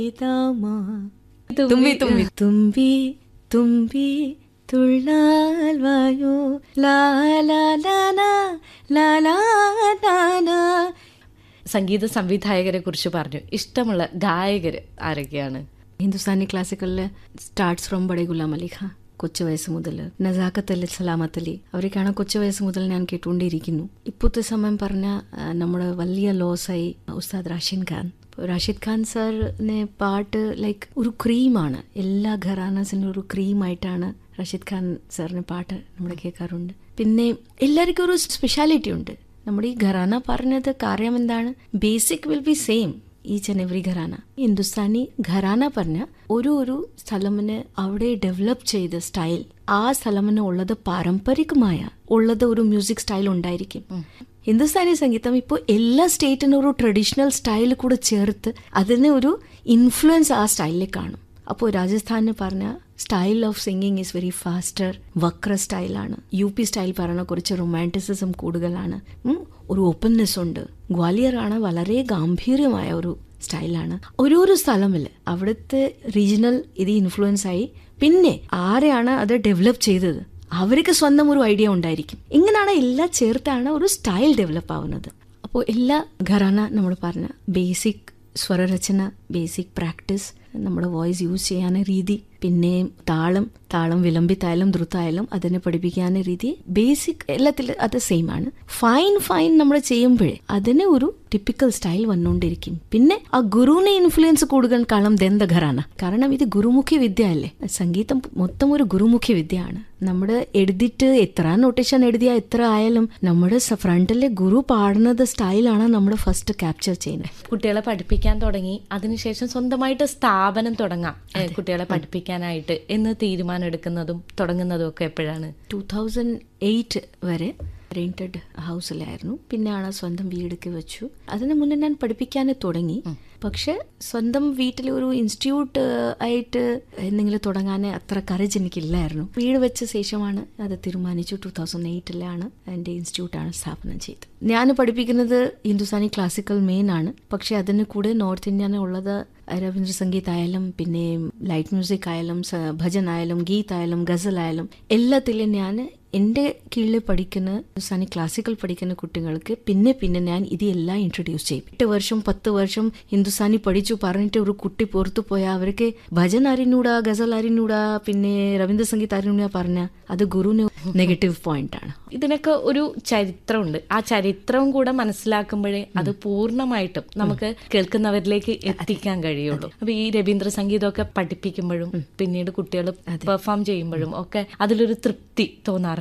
ഇതാമാ തുമ്പി തുമ്പി തുമ്പി തുമ്പി തുള്ളാൽ വായോ ലാ ലാ ലാ ലാ ലാ ലാ ലാ ലാ. സംഗീത സംവിധായകരെ കുറിച്ച് പറഞ്ഞു ഇഷ്ടമുള്ള ഗായകർ ആരൊക്കെയാണ് ഹിന്ദുസ്ഥാനി ക്ലാസിക്കലില് സ്റ്റാർട്ട്സ് ഫ്രോം ബഡേ ഗുലാം അലി ഖാൻ കൊച്ചു വയസ്സ് മുതൽ നസാഖത്ത് അലി സലാമത്ത് അലി അവരൊക്കെയാണ് കൊച്ചു വയസ്സ് മുതൽ ഞാൻ കേട്ടുകൊണ്ടിരിക്കുന്നു ഇപ്പോഴത്തെ സമയം പറഞ്ഞ ആ, നമ്മുടെ വലിയ ലോസായി ഉസ്താദ് റാഷിദ് ഖാൻ ഇപ്പൊ റാഷിദ് ഖാൻ സാറിനെ പാട്ട് ലൈക്ക് ഒരു ക്രീമാണ് എല്ലാ ഘറാനസിൻ്റെ ഒരു ക്രീമായിട്ടാണ് റാഷിദ് ഖാൻ സാറിന് പാട്ട് നമ്മൾ കേൾക്കാറുണ്ട് പിന്നെ എല്ലാവർക്കും ഒരു സ്പെഷ്യാലിറ്റി ഉണ്ട് നമ്മുടെ ഈ ഘറാന പറഞ്ഞത് കാര്യം എന്താണ് basic will be same each and every gharana Hindustani gharana പറഞ്ഞ ഒരു ഒരു സ്ഥലമിന് അവിടെ ഡെവലപ്പ് ചെയ്ത സ്റ്റൈൽ ആ സ്ഥലമിന് ഉള്ളത് പാരമ്പരികമായ ഉള്ളത് ഒരു മ്യൂസിക് സ്റ്റൈൽ ഉണ്ടായിരിക്കും ഹിന്ദുസ്ഥാനി സംഗീതം ഇപ്പോൾ എല്ലാ സ്റ്റേറ്റിനും ഒരു ട്രഡീഷണൽ സ്റ്റൈൽ കൂടെ ചേർത്ത് അതിന് ഒരു ഇൻഫ്ലുവൻസ് ആ സ്റ്റൈലിൽ കാണും അപ്പോൾ രാജസ്ഥാനിന് പറഞ്ഞ style of singing is very faster വക്ര സ്റ്റൈലാണ് യു പി സ്റ്റൈൽ പറഞ്ഞ കുറച്ച് റൊമാൻറ്റിസിസം കൂടുതലാണ് ഉം, ഒരു ഓപ്പൺനെസ് ഉണ്ട് ഗ്വാലിയർ ആണ് വളരെ ഗാംഭീര്യമായ ഒരു സ്റ്റൈലാണ് ഓരോരോ സ്ഥലമില്ല അവിടുത്തെ റീജിയണൽ ഇത് ഇൻഫ്ലുവൻസ് ആയി പിന്നെ ആരെയാണ് അത് ഡെവലപ്പ് ചെയ്തത് അവർക്ക് സ്വന്തം ഒരു ഐഡിയ ഉണ്ടായിരിക്കും ഇങ്ങനെയാണ് എല്ലാം ചേർത്താണ് ഒരു സ്റ്റൈൽ ഡെവലപ്പ് ആവുന്നത് അപ്പോൾ എല്ലാ ഘറാന നമ്മൾ പറഞ്ഞ ബേസിക് സ്വരരചന ബേസിക് പ്രാക്ടീസ് നമ്മുടെ വോയിസ് യൂസ് ചെയ്യാൻ രീതി പിന്നെ താളം താളം വിലമ്പിത്തായാലും ദ്രുത്തായാലും അതിനെ പഠിപ്പിക്കാൻ രീതി ബേസിക് എല്ലാത്തിലും അത് സെയിം ആണ് ഫൈൻ ഫൈൻ നമ്മൾ ചെയ്യുമ്പോഴേ അതിന് ഒരു ടിപ്പിക്കൽ സ്റ്റൈൽ വന്നുകൊണ്ടിരിക്കും പിന്നെ ആ ഗുരുവിനെ ഇൻഫ്ലുവൻസ് കൂടുതൽ കാലം ദന്ത ഘറാന കാരണം ഇത് ഗുരുമുഖി വിദ്യ അല്ലേ സംഗീതം മൊത്തം ഒരു ഗുരുമുഖി വിദ്യയാണ് നമ്മുടെ എഴുതിയിട്ട് എത്ര നൊട്ടേഷൻ എഴുതിയാൽ എത്ര ആയാലും നമ്മുടെ ഫ്രണ്ടിലെ ഗുരു പാടുന്നത് സ്റ്റൈലാണ് നമ്മൾ ഫസ്റ്റ് ക്യാപ്ചർ ചെയ്യുന്നത് കുട്ടികളെ പഠിപ്പിക്കാൻ തുടങ്ങി അതിനുശേഷം സ്വന്തമായിട്ട് സ്ഥാപനം തുടങ്ങാം ഏ, കുട്ടികളെ പഠിപ്പിക്കാനായിട്ട് എന്ന് തീരുമാനം എടുക്കുന്നതും തുടങ്ങുന്നതും ഒക്കെ എപ്പോഴാണ് ടൂ തൗസൻഡ് എയ്റ്റ് വരെ റെന്റഡ് ഹൗസിലായിരുന്നു പിന്നെയാണ് സ്വന്തം വീടൊക്കെ വെച്ചു അതിന് മുന്നേ ഞാൻ പഠിപ്പിക്കാൻ തുടങ്ങി പക്ഷെ സ്വന്തം വീട്ടിൽ ഒരു ഇൻസ്റ്റിറ്റ്യൂട്ട് ആയിട്ട് എന്തെങ്കിലും തുടങ്ങാൻ അത്ര കറേജ് എനിക്കില്ലായിരുന്നു വീട് വെച്ച ശേഷമാണ് അത് തീരുമാനിച്ചു ടൂ തൗസൻഡ് എയ്റ്റിലാണ് എൻ്റെ ഇൻസ്റ്റിറ്റ്യൂട്ടാണ് സ്ഥാപനം ചെയ്തത് ഞാൻ പഠിപ്പിക്കുന്നത് ഹിന്ദുസ്ഥാനി ക്ലാസിക്കൽ മെയിൻ ആണ് പക്ഷെ അതിന് കൂടെ നോർത്ത് ഇന്ത്യൻ ഉള്ളത് രവീന്ദ്ര സംഗീത് ആയാലും പിന്നെ ലൈറ്റ് മ്യൂസിക് ആയാലും സ- ഭജൻ ആയാലും ഗീത് ആയാലും ഗസൽ ആയാലും എല്ലാത്തിലും ഞാൻ എൻ്റെ കീഴിൽ പഠിക്കുന്ന ഹിന്ദുസ്ഥാനി ക്ലാസിക്കൽ പഠിക്കുന്ന കുട്ടികൾക്ക് പിന്നെ പിന്നെ ഞാൻ ഇതെല്ലാം ഇൻട്രൊഡ്യൂസ് ചെയ്യും എട്ട് വർഷം പത്ത് വർഷം ഹിന്ദുസ്ഥാനി പഠിച്ചു പറഞ്ഞിട്ട് ഒരു കുട്ടി പുറത്തു പോയാൽ അവർക്ക് ഭജൻ അറിഞ്ഞൂടാ ഗസൽ അറിഞ്ഞൂടാ പിന്നെ രവീന്ദ്ര സംഗീത് അറിഞ്ഞൂടാ പറഞ്ഞ അത് ഗുരുവിന് നെഗറ്റീവ് പോയിന്റ് ആണ് ഇതിനൊക്കെ ഒരു ചരിത്രമുണ്ട് ആ ചരിത്രവും കൂടെ മനസ്സിലാക്കുമ്പോഴേ അത് പൂർണ്ണമായിട്ടും നമുക്ക് കേൾക്കുന്നവരിലേക്ക് എത്തിക്കാൻ കഴിയുള്ളൂ അപ്പൊ ഈ രവീന്ദ്ര സംഗീതമൊക്കെ പഠിപ്പിക്കുമ്പോഴും പിന്നീട് കുട്ടികൾ പെർഫോം ചെയ്യുമ്പോഴും ഒക്കെ അതിലൊരു തൃപ്തി തോന്നാറുണ്ട്